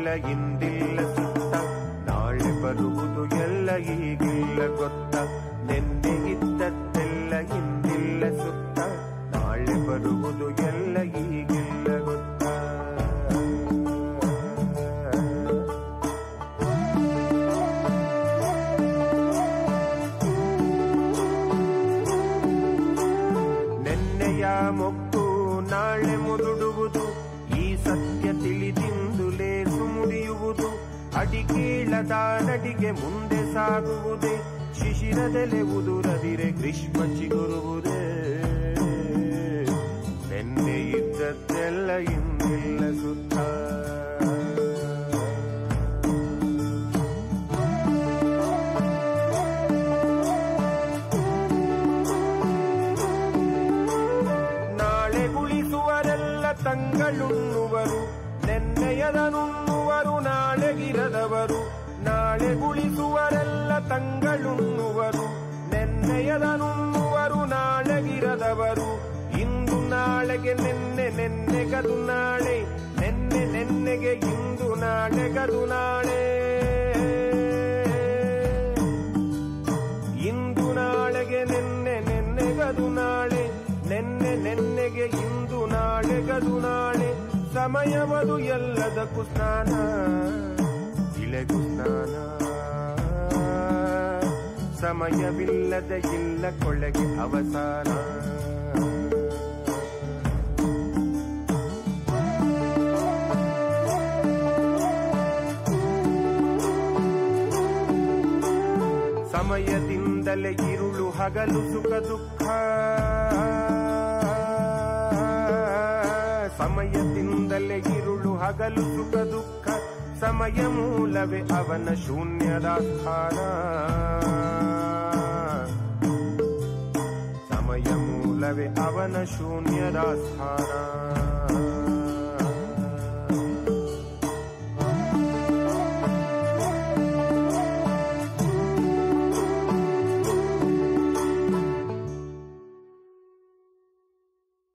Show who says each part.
Speaker 1: ಇಲ್ಲ ಇಂದಿಲ್ಲ ಸುತ್ತ ನಾಳೆ ಬರುವುದು ಎಲ್ಲ ಈಗಿಲ್ಲ ಗೊತ್ತ ನೆನ್ನೆ ಇದ್ದದ್ದೆಲ್ಲ ಇಂದಿಲ್ಲ ಸುತ್ತ ನಾಳೆ ಬರುವುದು ಎಲ್ಲ ಈಗಿಲ್ಲ ಗೊತ್ತ ನೆನ್ನೆಯ ಮೊಕ್ಕು ನಾಳೆ ಮುದುಡುವುದು ಈ ಸತ್ಯ ತಿಳಿದಿಂದು ಲೇಸು ಮುಡಿಯುವುದು ಅಡಿಕೇಳದ ನಡಿಗೆ ಮುಂದೆ ಸಾಗುವುದೇ ಶಿಶಿರದೆಲೆ ಉದುರದಿರೆ ಗ್ರೀಷ್ಮ ಚಿಗುರುವುದೇ ನೆನ್ನೆ ಇದ್ದದ್ದೆಲ್ಲ ಇಂದಿಲ್ಲ ಸುತ್ತ ನಾಳೆ ಉಳಿಸುವರೆಲ್ಲ ತಂಗಳುಣ್ಣುವರು ನೆನ್ನೆಯದನುಣ್ಣುವರು ನಾಳೆಗಿರದವರು ನಾಳೆ ಉಳಿಸುವರೆಲ್ಲ ತಂಗಳುಣ್ಣುವರು ನೆನ್ನೆಯದನುಣ್ಣುವರು ನಾಳೆಗಿರದವರು ಇಂದು ನಾಳೆಗೆ ನೆನ್ನೆ ನೆನ್ನೆಗದು ನಾಳೆ ನೆನ್ನೆ ನೆನ್ನೆಗೆ ಇಂದು ನಾಳೆಗದು ನಾಳೆ ಇಂದು ನಾಳೆಗೆ ನೆನ್ನೆ ನೆನ್ನೆಗದು ನಾಳೆ ನೆನ್ನೆ ನೆನ್ನೆಗೆ ಇಂದು ನಾಳೆಗದು ನಾಳೆ ಸಮಯವದು ಎಲ್ಲದಕ್ಕೂ ಸ್ನಾನ ಇಳೆಗೂ ಸ್ನಾನ ಸಮಯವಿಲ್ಲದ ಇಲ್ಲ ಕೊಳ್ಳೆಗೆ ಅವಸಾನ ಸಮಯದಿಂದಲೇ ಇರುಳು ಹಗಲು ಸುಖ ದುಃಖ ಸಮಯದಿಂದಲೇ ಇರುಳು ಹಗಲು ಸುಖ ದುಃಖ ಸಮಯ ಮೂಲವೇ ಅವನ ಶೂನ್ಯದ ಸ್ಥಾನ ಸಮಯ ಮೂಲವೇ ಅವನ ಶೂನ್ಯದ ಸ್ಥಾನ